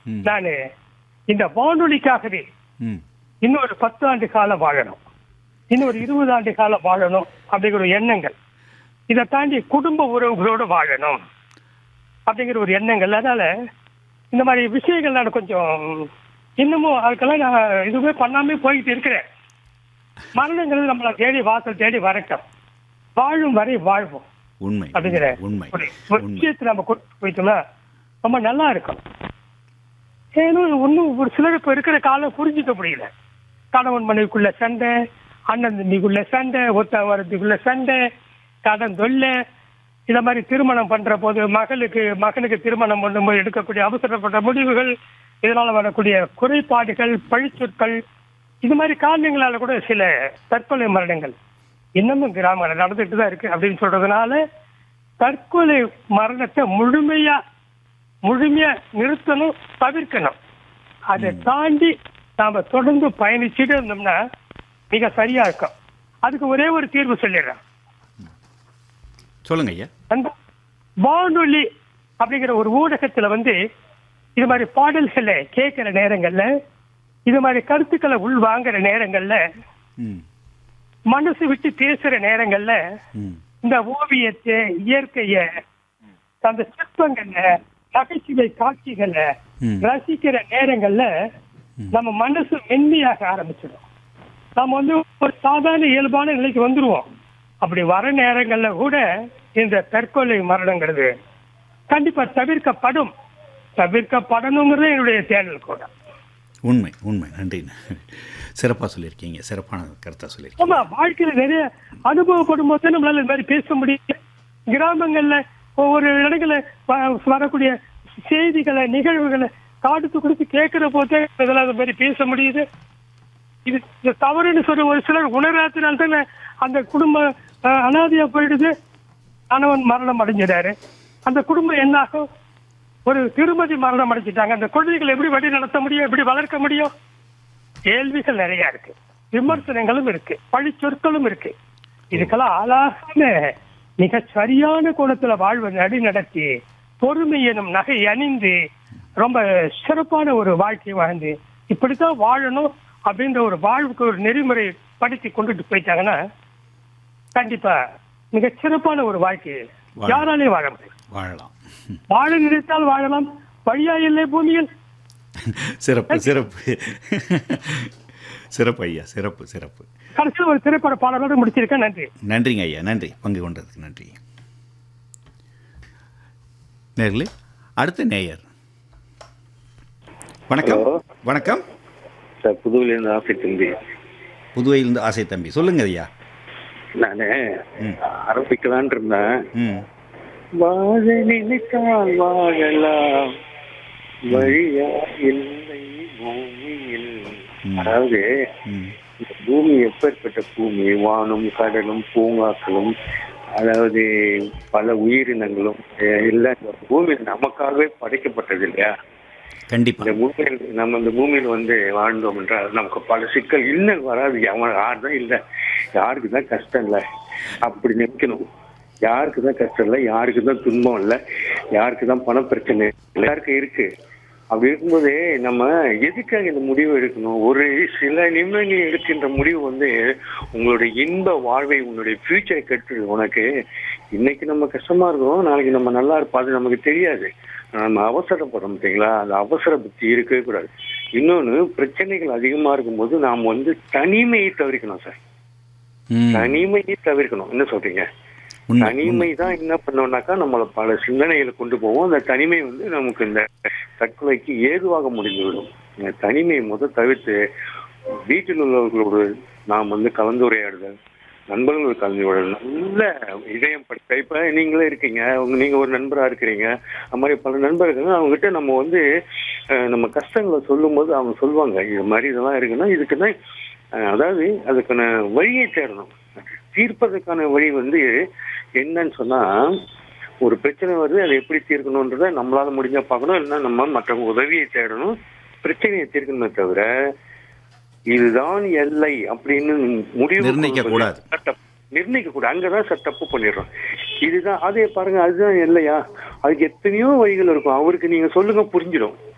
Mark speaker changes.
Speaker 1: ம்.
Speaker 2: நானு இந்த வானொலிக்காகவே
Speaker 1: ம்
Speaker 2: இன்னும் ஒரு பத்து ஆண்டு காலம் வாழணும் இன்னும் ஒரு இருபது ஆண்டு காலம் வாழணும் அப்படிங்கிற ஒரு எண்ணங்கள் இதை தாண்டி குடும்ப உறவுகளோடு வாழணும் அப்படிங்கிற ஒரு எண்ணங்கள் அதனால இந்த மாதிரி விஷயங்கள் நான் கொஞ்சம் இன்னமும் அதுக்கெல்லாம் நான் இதுவே பண்ணாமே போயிட்டு இருக்கிறேன் மரணங்கள் நம்மளை தேடி வாசல் தேடி வரட்டும் வாழும் வரை வாழ்வோம்
Speaker 1: உண்மை
Speaker 2: அப்படிங்கிற
Speaker 1: உண்மை
Speaker 2: ஒரு ஒரு
Speaker 1: உண்மை
Speaker 2: விஷயத்தை நம்ம கொண்டு போயிட்டோம்னா ரொம்ப நல்லா இருக்கும் ஏன்னா ஒன்றும் ஒரு சிலர் இப்ப இருக்கிற காலம் புரிஞ்சுக்க முடியல கணவன் மனைவிக்குள்ள சண்டை அண்ணன் தம்பிக்குள்ள சண்டை ஒத்த வரதுக்குள்ள சண்டை கடன் தொல்லை இந்த மாதிரி திருமணம் பண்ற போது மகளுக்கு மகனுக்கு திருமணம் பண்ணும்போது எடுக்கக்கூடிய அவசரப்பட்ட முடிவுகள் இதனால வரக்கூடிய குறைபாடுகள் பழிச்சொற்கள் இது மாதிரி காரணங்களால கூட சில தற்கொலை மரணங்கள் இன்னமும் கிராமங்கள் நடந்துட்டு தான் இருக்கு அப்படின்னு சொல்றதுனால தற்கொலை மரணத்தை முழுமையா முழுமையா நிறுத்தணும் தவிர்க்கணும் அதை தாண்டி நாம தொடர்ந்து பயணிச்சுட்டு இருந்தோம்னா மிக சரியா இருக்கும் அதுக்கு ஒரே ஒரு தீர்வு சொல்லிடுறேன்
Speaker 1: சொல்லுங்க ஐயா
Speaker 2: அந்த வானொலி அப்படிங்கிற ஒரு ஊடகத்துல வந்து இது மாதிரி பாடல்களை கேட்கிற நேரங்கள்ல இது மாதிரி கருத்துக்களை உள் வாங்குற நேரங்கள்ல
Speaker 1: ம்
Speaker 2: மனசு விட்டு பேசுற நேரங்கள்ல
Speaker 1: ம்
Speaker 2: இந்த ஓவியத்தை இயற்கைய அந்த சிற்பங்கள்ல நகைச்சுவை காட்சிகளை
Speaker 1: ம்
Speaker 2: ரசிக்கிற நேரங்கள்ல நம்ம மனசு மென்மையாக ஆரம்பிச்சிடும் நம்ம வந்து ஒரு சாதாரண இயல்பான நிலைக்கு வந்துருவோம் அப்படி வர நேரங்கள்ல கூட இந்த தற்கொலை மரணங்கிறது கண்டிப்பா தவிர்க்கப்படும் தவிர்க்கப்படணுங்கிறது என்னுடைய தேடல் கூட
Speaker 1: உண்மை உண்மை நன்றி சிறப்பாக சொல்லியிருக்கீங்க சிறப்பான கருத்தாக சொல்லியிருக்கீங்க
Speaker 2: ஆமா வாழ்க்கையில நிறைய அனுபவப்படும் போது நம்மளால இந்த மாதிரி பேச முடியும் கிராமங்கள்ல ஒவ்வொரு இடங்கள்ல வ- வரக்கூடிய செய்திகளை நிகழ்வுகளை காடுத்து கொடுத்து கேட்கிற போதே இதெல்லாம் இந்த மாதிரி பேச முடியுது இது இது தவறுன்னு சொல்லி ஒரு சிலர் உணராத்தினால தானே அந்த குடும்பம் அஹ், அனாதையா போயிடுது கணவன் மரணம் அடைஞ்சிடாரு அந்த குடும்பம் என்னாகும் ஒரு திருமதி மரணம் அடைஞ்சிட்டாங்க அந்த குழந்தைகளை எப்படி வழி நடத்த முடியும் எப்படி வளர்க்க முடியும் கேள்விகள் நிறைய இருக்கு விமர்சனங்களும் இருக்கு பழி சொற்களும் இருக்கு இதுக்கெல்லாம் ஆளாகாம மிக சரியான கோணத்துல வாழ்வை நடி நடத்தி பொறுமை எனும் நகை அணிந்து ரொம்ப சிறப்பான ஒரு வாழ்க்கை வாழ்ந்து இப்படித்தான் வாழணும் அப்படின்ற ஒரு வாழ்வுக்கு ஒரு நெறிமுறை படுத்தி கொண்டுட்டு போயிட்டாங்கன்னா கண்டிப்பா மிக சிறப்பான ஒரு வாழ்க்கை
Speaker 1: வாழ-
Speaker 2: யாராலையும் வாழ முடியும்
Speaker 1: வாழலாம்
Speaker 2: வாழ நினைத்தால் வாழலாம் வழியா இல்லை பூமியில்
Speaker 1: சிறப்பு சிறப்பு சிறப்பு ஐயா சிறப்பு சிறப்பு
Speaker 2: கடைசியில் ஒரு திரைப்பட பாடலோடு முடிச்சிருக்கேன் நன்றி
Speaker 1: நன்றிங்க ஐயா நன்றி பங்கு கொண்டதுக்கு நன்றி நேர்களே அடுத்த நேயர் வணக்கம்
Speaker 3: ஹலோ.
Speaker 1: வணக்கம்
Speaker 3: சார் புதுவிலேருந்து ஆசை தம்பி
Speaker 1: புதுவையிலிருந்து ஆசை தம்பி சொல்லுங்க ஐயா
Speaker 3: நான்
Speaker 1: ம்.
Speaker 3: ஆரம்பிக்கலான் இருந்தேன்
Speaker 1: ம்
Speaker 3: வாழ நினைத்தால் வாழலாம் வழியா இல்லை பூமியில்
Speaker 1: ம்.
Speaker 3: அதாவது
Speaker 1: ம்
Speaker 3: இந்த பூமி எப்பேற்பட்ட பூமி வானும் கடலும் பூங்காக்களும் அதாவது பல உயிரினங்களும் அஹ் எல்லாம் இந்த பூமி நமக்காகவே படைக்கப்பட்டது இல்லையா
Speaker 1: கண்டிப்பா
Speaker 3: இந்த பூமியில் நம்ம இந்த பூமியில் வந்து வாழ்ந்தோம் என்றால் நமக்கு பல சிக்கல் இன்னும் வராது அவன் யாருதான் இல்லை யாருக்கு தான் கஷ்டம் இல்லை அப்படி நினைக்கணும் யாருக்கு தான் கஷ்டம் இல்லை யாருக்கு தான் துன்பம் இல்லை யாருக்கு தான் பண பிரச்சனை இல்லை எல்லாருக்கும் இருக்கு அப்படி இருக்கும்போது நம்ம எதுக்காக இந்த முடிவு எடுக்கணும் ஒரு சில நிமிடம் நீ எடுக்கின்ற முடிவு வந்து உங்களுடைய இன்ப வாழ்வை உன்னுடைய ஃபியூச்சரை கெட்டுது உனக்கு இன்னைக்கு நம்ம கஷ்டமா இருக்கோம் நாளைக்கு நம்ம நல்லா இருப்போம் அது நமக்கு தெரியாது நம்ம அவசரப்படுறோம் பார்த்தீங்களா அந்த அவசர புத்தி இருக்கவே கூடாது இன்னொன்னு பிரச்சனைகள் அதிகமா இருக்கும்போது நாம் வந்து தனிமையை தவிர்க்கணும் சார்
Speaker 1: ம்
Speaker 3: தனிமையை தவிர்க்கணும் என்ன சொல்றீங்க
Speaker 1: உண்மை,
Speaker 3: தனிமை தான் என்ன பண்ணோம்னாக்கா நம்மள பல சிந்தனைகளை கொண்டு போவோம் அந்த தனிமை வந்து நமக்கு இந்த தற்கொலைக்கு ஏதுவாக முடிந்துவிடும் இந்த தனிமையை முத தவிர்த்து வீட்டில் உள்ளவர்களோடு நாம் வந்து கலந்துரையாடுதல் நண்பர்கள் கலந்துரையாடல் நல்ல இதயம் படித்த இப்ப நீங்களே இருக்கீங்க உங்க நீங்க ஒரு நண்பரா இருக்கிறீங்க அது மாதிரி பல நண்பர்கள் அவங்க கிட்ட நம்ம வந்து அஹ், நம்ம கஷ்டங்களை சொல்லும்போது அவங்க சொல்லுவாங்க இது மாதிரி இதெல்லாம் இருக்குன்னா இதுக்குன்னா அஹ், அதாவது அதுக்கான வழியை தேடணும் தீர்ப்பதற்கான வழி வந்து என்னன்னு சொன்னா ஒரு பிரச்சனை வருது அதை எப்படி தீர்க்கணுன்றத நம்மளால முடிஞ்சா பார்க்கணும் இல்லைன்னா நம்ம மற்றவங்க உதவியை தேடணும் பிரச்சனையை தீர்க்கணுமே தவிர இதுதான் எல்லை அப்படின்னு முடிவு
Speaker 1: நிர்ணயிக்க கூடாது.
Speaker 3: நிர்ணயிக்க கூடாது அங்கதான் சார் தப்பு பண்ணிடுறோம் இதுதான் அதே பாருங்க அதுதான் இல்லையா அதுக்கு எத்தனையோ வழிகள் இருக்கும் அவருக்கு நீங்க சொல்லுங்க புரிஞ்சிடும்